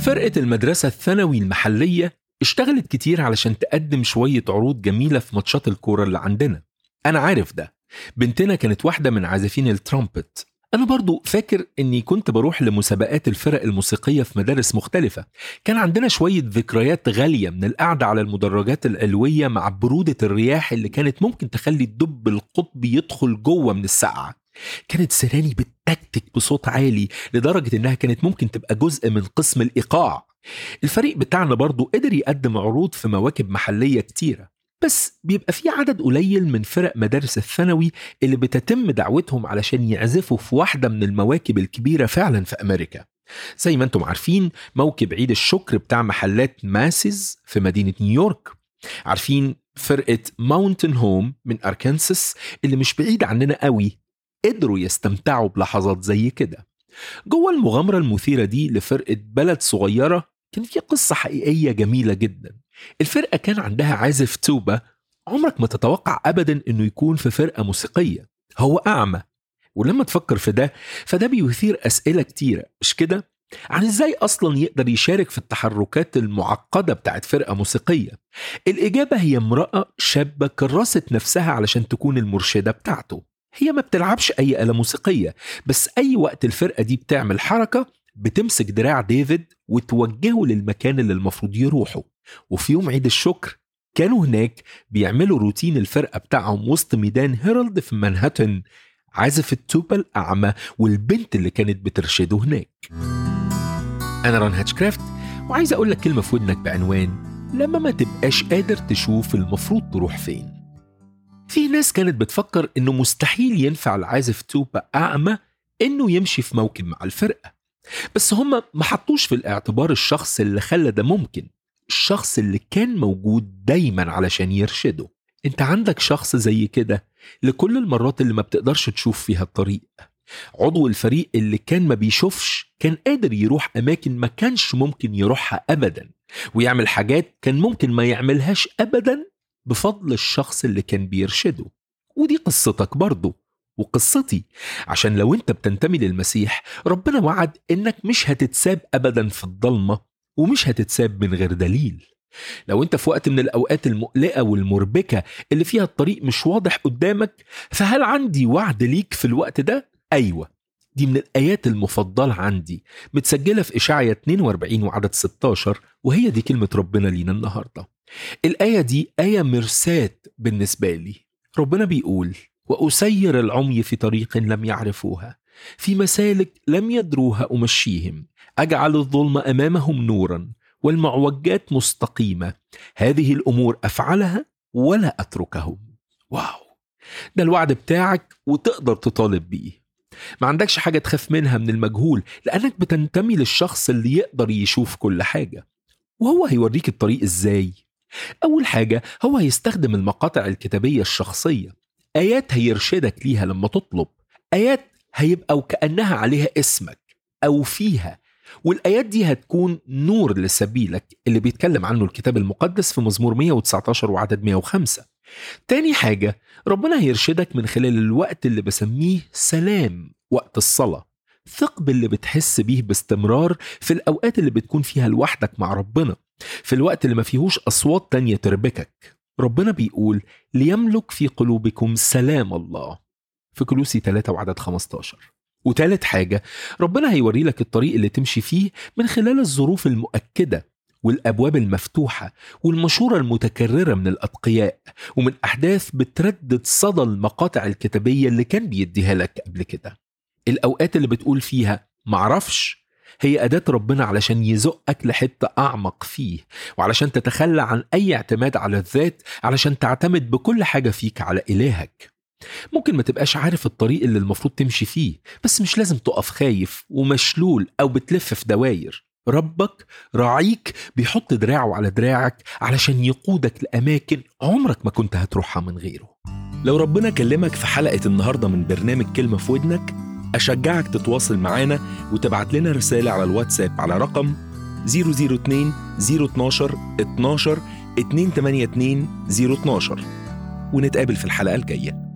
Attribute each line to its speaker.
Speaker 1: فرقة المدرسة الثانوي المحلية اشتغلت كتير علشان تقدم شوية عروض جميلة في ماتشات الكورة اللي عندنا أنا عارف ده بنتنا كانت واحدة من عازفين الترامبت أنا برضو فاكر إني كنت بروح لمسابقات الفرق الموسيقية في مدارس مختلفة كان عندنا شوية ذكريات غالية من القعدة على المدرجات العلوية مع برودة الرياح اللي كانت ممكن تخلي الدب القطبي يدخل جوه من السقعة كانت سيراني بتكتك بصوت عالي لدرجة إنها كانت ممكن تبقى جزء من قسم الإيقاع الفريق بتاعنا برضو قدر يقدم عروض في مواكب محلية كتيرة بس بيبقى في عدد قليل من فرق مدارس الثانوي اللي بتتم دعوتهم علشان يعزفوا في واحدة من المواكب الكبيرة فعلا في أمريكا زي ما انتم عارفين موكب عيد الشكر بتاع محلات ماسيز في مدينة نيويورك عارفين فرقة ماونتن هوم من أركانساس اللي مش بعيد عننا قوي قدروا يستمتعوا بلحظات زي كده جوه المغامرة المثيرة دي لفرقة بلد صغيرة كان في قصة حقيقية جميلة جدا الفرقة كان عندها عازف توبة عمرك ما تتوقع أبدا أنه يكون في فرقة موسيقية هو أعمى ولما تفكر في ده فده بيثير أسئلة كتيرة مش كده؟ عن ازاي اصلا يقدر يشارك في التحركات المعقده بتاعت فرقه موسيقيه الاجابه هي امراه شابه كرست نفسها علشان تكون المرشده بتاعته هي ما بتلعبش اي اله موسيقيه بس اي وقت الفرقه دي بتعمل حركه بتمسك دراع ديفيد وتوجهه للمكان اللي المفروض يروحه وفي يوم عيد الشكر كانوا هناك بيعملوا روتين الفرقة بتاعهم وسط ميدان هيرالد في مانهاتن عازف التوبة الأعمى والبنت اللي كانت بترشده هناك أنا ران هاتشكرافت وعايز أقول لك كلمة في ودنك بعنوان لما ما تبقاش قادر تشوف المفروض تروح فين في ناس كانت بتفكر إنه مستحيل ينفع العازف توبة أعمى إنه يمشي في موكب مع الفرقة بس هم ما حطوش في الاعتبار الشخص اللي خلى ده ممكن الشخص اللي كان موجود دايما علشان يرشده انت عندك شخص زي كده لكل المرات اللي ما بتقدرش تشوف فيها الطريق عضو الفريق اللي كان ما بيشوفش كان قادر يروح أماكن ما كانش ممكن يروحها أبدا ويعمل حاجات كان ممكن ما يعملهاش أبدا بفضل الشخص اللي كان بيرشده ودي قصتك برضه وقصتي عشان لو انت بتنتمي للمسيح ربنا وعد انك مش هتتساب ابدا في الضلمه ومش هتتساب من غير دليل لو انت في وقت من الاوقات المقلقه والمربكه اللي فيها الطريق مش واضح قدامك فهل عندي وعد ليك في الوقت ده ايوه دي من الايات المفضله عندي متسجله في اشعيا 42 وعدد 16 وهي دي كلمه ربنا لينا النهارده الايه دي ايه مرساه بالنسبه لي ربنا بيقول واسير العمي في طريق لم يعرفوها في مسالك لم يدروها امشيهم اجعل الظلم امامهم نورا والمعوجات مستقيمه هذه الامور افعلها ولا اتركهم واو ده الوعد بتاعك وتقدر تطالب بيه ما عندكش حاجه تخاف منها من المجهول لانك بتنتمي للشخص اللي يقدر يشوف كل حاجه وهو هيوريك الطريق ازاي اول حاجه هو هيستخدم المقاطع الكتابيه الشخصيه آيات هيرشدك ليها لما تطلب آيات هيبقى وكأنها عليها اسمك أو فيها والآيات دي هتكون نور لسبيلك اللي بيتكلم عنه الكتاب المقدس في مزمور 119 وعدد 105 تاني حاجة ربنا هيرشدك من خلال الوقت اللي بسميه سلام وقت الصلاة ثق باللي بتحس بيه باستمرار في الأوقات اللي بتكون فيها لوحدك مع ربنا في الوقت اللي ما فيهوش أصوات تانية تربكك ربنا بيقول ليملك في قلوبكم سلام الله في كلوسي 3 وعدد 15 وتالت حاجة ربنا هيوري لك الطريق اللي تمشي فيه من خلال الظروف المؤكدة والأبواب المفتوحة والمشورة المتكررة من الأتقياء ومن أحداث بتردد صدى المقاطع الكتابية اللي كان بيديها لك قبل كده الأوقات اللي بتقول فيها معرفش هي أداة ربنا علشان يزقك لحتة أعمق فيه وعلشان تتخلى عن أي اعتماد على الذات علشان تعتمد بكل حاجة فيك على إلهك ممكن ما تبقاش عارف الطريق اللي المفروض تمشي فيه بس مش لازم تقف خايف ومشلول أو بتلف في دواير ربك راعيك بيحط دراعه على دراعك علشان يقودك لأماكن عمرك ما كنت هتروحها من غيره
Speaker 2: لو ربنا كلمك في حلقة النهاردة من برنامج كلمة في ودنك أشجعك تتواصل معانا وتبعت لنا رسالة على الواتساب على رقم 002 012 12 282 012 ونتقابل في الحلقة الجاية